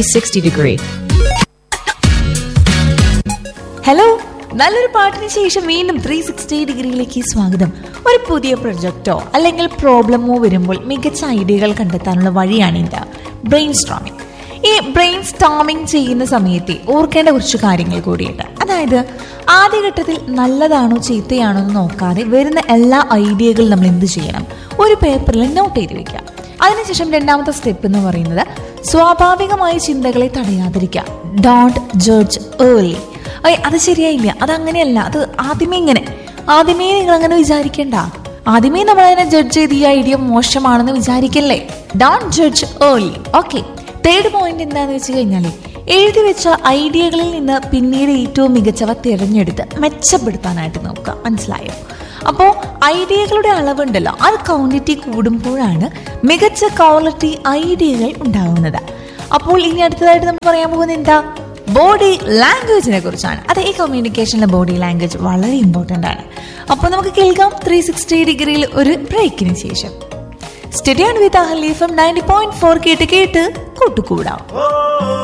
360 degree. Hello നല്ലൊരു പാട്ടിന് ശേഷം വീണ്ടും ത്രീ സിക്സ്റ്റി ഡിഗ്രിയിലേക്ക് സ്വാഗതം ഒരു പുതിയ പ്രൊജക്റ്റോ അല്ലെങ്കിൽ പ്രോബ്ലമോ വരുമ്പോൾ മികച്ച ഐഡിയകൾ കണ്ടെത്താനുള്ള വഴിയാണ് ഇത് ബ്രെയിൻ സ്ട്രോമിംഗ് ഈ ബ്രെയിൻ സ്റ്റോമിംഗ് ചെയ്യുന്ന സമയത്ത് ഓർക്കേണ്ട കുറച്ച് കാര്യങ്ങൾ കൂടിയുണ്ട് അതായത് ആദ്യഘട്ടത്തിൽ നല്ലതാണോ ചീത്തയാണോ എന്ന് നോക്കാതെ വരുന്ന എല്ലാ ഐഡിയകളും നമ്മൾ എന്ത് ചെയ്യണം ഒരു പേപ്പറിൽ നോട്ട് ചെയ്ത് വെക്കുക അതിനുശേഷം രണ്ടാമത്തെ സ്റ്റെപ്പ് എന്ന് പറയുന്നത് സ്വാഭാവികമായ ചിന്തകളെ തടയാതിരിക്കുക ഡോണ്ട് ജഡ്ജ് ഏർലി അയ്യ അത് ശരിയായില്ല അതങ്ങനെയല്ല അത് ആദ്യമേ ഇങ്ങനെ ആദ്യമേ നിങ്ങൾ അങ്ങനെ വിചാരിക്കണ്ട ആദ്യമേ നമ്മൾ അതിനെ ജഡ്ജ് ചെയ്ത് ഈ ഐഡിയ മോശമാണെന്ന് വിചാരിക്കല്ലേ don't judge early okay third point എന്താണെന്ന് വെച്ച് കഴിഞ്ഞാൽ എഴുതി വെച്ച ഐഡിയകളിൽ നിന്ന് പിന്നീട് ഏറ്റവും മികച്ചവ തിരഞ്ഞെടുത്ത് മെച്ചപ്പെടുത്താനായിട്ട് നോക്കുക മനസ്സിലായോ അപ്പോൾ ഐഡിയകളുടെ അളവുണ്ടല്ലോ അത് ക്വാണ്ടിറ്റി കൂടുമ്പോഴാണ് മികച്ച ക്വാളിറ്റി ഐഡിയകൾ ഉണ്ടാവുന്നത് അപ്പോൾ ഇനി അടുത്തതായിട്ട് നമ്മൾ പറയാൻ പോകുന്നത് എന്താ ബോഡി ലാംഗ്വേജിനെ കുറിച്ചാണ് അത് ഈ കമ്മ്യൂണിക്കേഷനിലെ ബോഡി ലാംഗ്വേജ് വളരെ ഇമ്പോർട്ടൻ്റ് ആണ് അപ്പോൾ നമുക്ക് കേൾക്കാം ത്രീ സിക്സ്റ്റി ഡിഗ്രിയിൽ ഒരു ബ്രേക്കിന് ശേഷം സ്റ്റഡിയാണ് with Ahalya from ninety point four കേട്ട് കേട്ട് കൂട്ടുകൂടാം